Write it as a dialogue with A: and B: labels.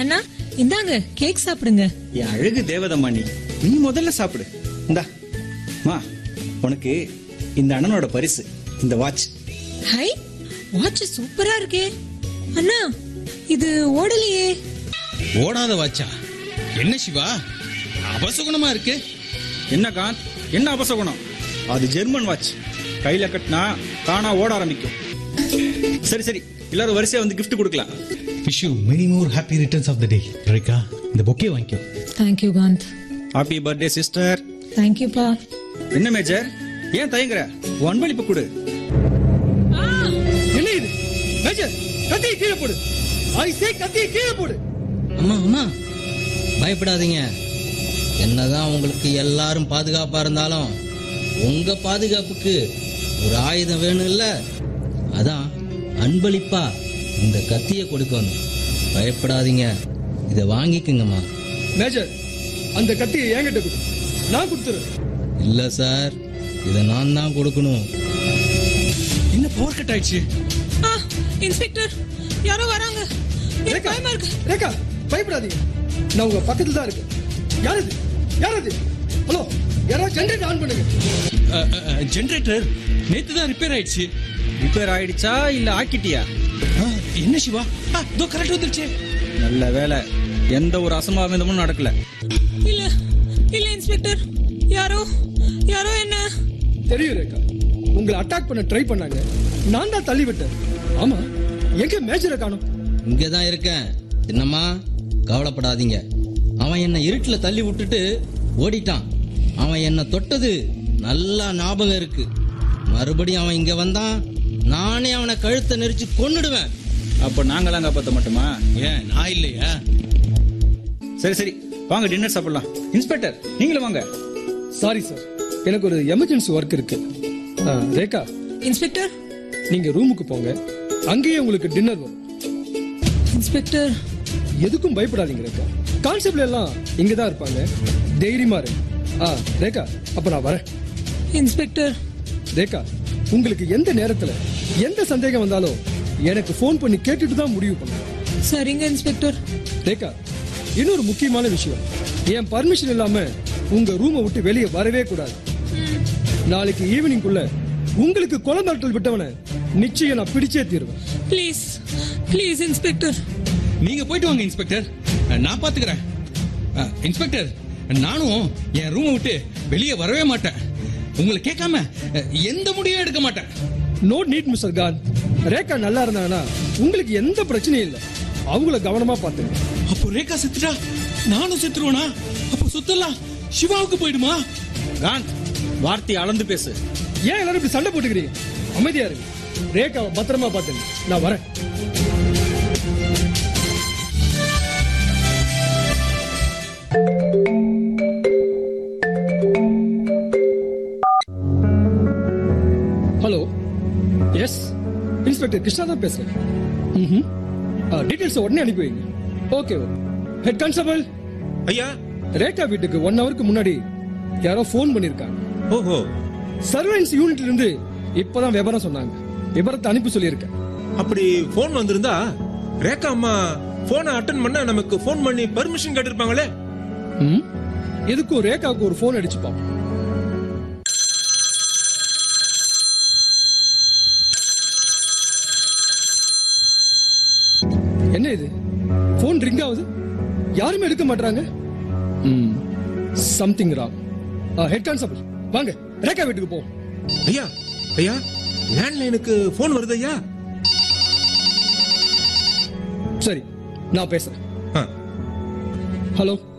A: அண்ணா இந்தாங்க கேக் சாப்பிடுங்க
B: என் அழகு தேவதம்மா நீ நீ முதல்ல சாப்பிடு இந்தா மா உனக்கு இந்த அண்ணனோட பரிசு இந்த வாட்ச்
A: ஹை வாட்ச் சூப்பரா இருக்கே அண்ணா இது ஓடலையே
C: ஓடாத வாச்சா என்ன சிவா அபசகுணமா இருக்கு
B: என்ன காந்த் என்ன அபசகுணம் அது ஜெர்மன் வாட்ச் கையில கட்டினா தானா ஓட ஆரம்பிக்கும் சரி சரி எல்லாரும் வரிசையா வந்து gift கொடுக்கலாம்
D: wish you many more happy returns of the day Rekha இந்த பொக்கே வாங்கிக்கோ
A: thank you Kanth
B: happy birthday sister
A: தேங்க்யூப்பா
B: என்ன மேஜர் ஏன் தயங்குற உன் அன்பளிப்பு கொடு
E: என்ன இது மேஜர் கத்தியை கீழே போடு ஐ சே கத்தியை கீழே போடு
F: அம்மா அம்மா பயப்படாதீங்க என்னதான் உங்களுக்கு எல்லாரும் பாதுகாப்பா இருந்தாலும் உங்க பாதுகாப்புக்கு ஒரு ஆயுதம் வேணும்ல அதான் அன்பளிப்பா இந்த கத்தியை கொடுக்கணும் பயப்படாதீங்க இதை வாங்கிக்குங்கம்மா
E: மேஜர் அந்த கத்தியை என்கிட்ட கொடு நான் கொடுத்துறேன்
F: இல்ல சார் இதை நான் தான் கொடுக்கணும்
C: என்ன பவர் கட் ஆயிடுச்சு
A: ஆ இன்ஸ்பெக்டர் யாரோ வராங்க எனக்கு
E: ரேகா
A: பயமா இருக்கு
E: ரேகா பயப்படாதீங்க நான் உங்க பக்கத்துல தான் இருக்கேன் யார் இது யார் அது ஹலோ யாராவது ஜென்ரேட்டர் ஆன் பண்ணுங்க
C: ஜெனரேட்டர் நேத்து தான் ரிப்பேர் ஆயிடுச்சு
B: ரிப்பேர் ஆயிடுச்சா இல்ல ஆக்கிட்டியா
C: ஆ, என்ன சிவா ஆ, இதோ கரெக்ட் வந்துருச்சு
B: நல்ல வேலை எந்த ஒரு அசம்பாவிதமும் நடக்கல
A: இல்ல இல்ல இன்ஸ்பெக்டர் யாரோ யாரோ என்ன
E: தெரியும் ரேகா உங்களை அட்டாக் பண்ண ட்ரை பண்ணாங்க நான் தான் தள்ளி விட்டேன் ஆமா எங்க மேஜரை காணோம்
F: இங்கே தான் இருக்கேன் என்னம்மா கவலைப்படாதீங்க அவன் என்னை இருட்டில் தள்ளி விட்டுட்டு ஓடிட்டான் அவன் என்னை தொட்டது நல்லா ஞாபகம் இருக்கு மறுபடியும் அவன் இங்க வந்தான் நானே அவனை கழுத்தை நெரிச்சு கொன்னுடுவேன்
B: அப்ப நாங்களாம் காப்பாத்த மாட்டோமா
C: ஏன் நான் இல்லையா
B: சரி சரி வாங்க டின்னர் சாப்பிடலாம் இன்ஸ்பெக்டர் நீங்களும் வாங்க
E: சாரி சார் எனக்கு ஒரு எமர்ஜென்சி ஒர்க் இருக்கு ஆ, ரேகா
A: இன்ஸ்பெக்டர்
E: நீங்க ரூமுக்கு போங்க அங்கேயே உங்களுக்கு டின்னர் வரும்
A: இன்ஸ்பெக்டர்
E: எதுக்கும் பயப்படாதீங்க ரேகா கான்செப்ட்ல எல்லாம் இங்க தான் இருப்பாங்க தைரியமா இரு ஆ ரேகா அப்ப நான் வரேன்
A: இன்ஸ்பெக்டர்
E: ரேகா உங்களுக்கு எந்த நேரத்துல எந்த சந்தேகம் வந்தாலும் எனக்கு ஃபோன் பண்ணி கேட்டுட்டு தான் முடிவு பண்ணுங்க
A: சரிங்க இன்ஸ்பெக்டர்
E: ரேகா இன்னொரு முக்கியமான விஷயம் என் பர்மிஷன் இல்லாம உங்க ரூமை விட்டு வெளியே வரவே கூடாது நாளைக்கு ஈவினிங்குள்ள உங்களுக்கு கொலை மிரட்டல் விட்டவனை நிச்சயம் நான் பிடிச்சே தீருவேன்
A: ப்ளீஸ் ப்ளீஸ் இன்ஸ்பெக்டர்
C: நீங்க போயிட்டு வாங்க இன்ஸ்பெக்டர் நான் பாத்துக்கிறேன் ஆ, இன்ஸ்பெக்டர் நானும் என் ரூமை விட்டு வெளியே வரவே மாட்டேன் உங்களை கேட்காம அ, எந்த முடிவும் எடுக்க மாட்டேன்
E: no need mister Khan Rekha நல்லா இருந்தாங்கன்னா உங்களுக்கு எந்த பிரச்சனையும் இல்லை அவங்கள கவனமா பார்த்துங்க
C: அப்போ ரேகா செத்துட்டா நானும் செத்துருவேனா அப்போ சொத்தெல்லாம் சிவாவுக்கு போயிடுமா
B: காந்த் வார்த்தையை அளந்து பேசு
E: ஏன் எல்லாரும் இப்படி சண்டை போட்டுக்கிறீங்க அமைதியா இருங்க ரேகாவை பத்திரமா பார்த்துங்க நான் வரேன் ஹலோ எஸ் இன்ஸ்பெக்டர் கிருஷ்ணா தான் பேசுறேன் ம் டீடைல்ஸ் உடனே அனுப்பி வைங்க ஓகே ஹெட் கான்ஸ்டபிள்
G: ஐயா
E: ரேகா வீட்டுக்கு ஒன் ஹவருக்கு முன்னாடி யாரோ ஃபோன் பண்ணிருக்காங்க
G: ஓஹோ
E: சர்வன்ஸ் யூனிட்ல இருந்து இப்பதான் விவரம் சொன்னாங்க விவரத்தை அனுப்பி சொல்லியிருக்கேன்
G: அப்படி போன் வந்திருந்தா ரேகா அம்மா போனை அட்டன் பண்ண நமக்கு போன் பண்ணி பர்மிஷன் கேட்டிருப்பாங்களே
E: ம்? எதுக்கும் ரேகாவுக்கு ஒரு ஃபோன் அடிச்சு பார்ப்போம் என்ன இது ஃபோன் ரிங் ஆகுது யாருமே எடுக்க மாட்டாங்க சம்திங் ராங் ஹெட் கான்ஸ்டபிள் வாங்க ரேகா வீட்டுக்கு போ
G: ஐயா ஐயா லேண்ட்லைனுக்கு போன் வருது ஐயா
E: சரி நான் பேசுறேன்
G: ஆ,
E: ஹலோ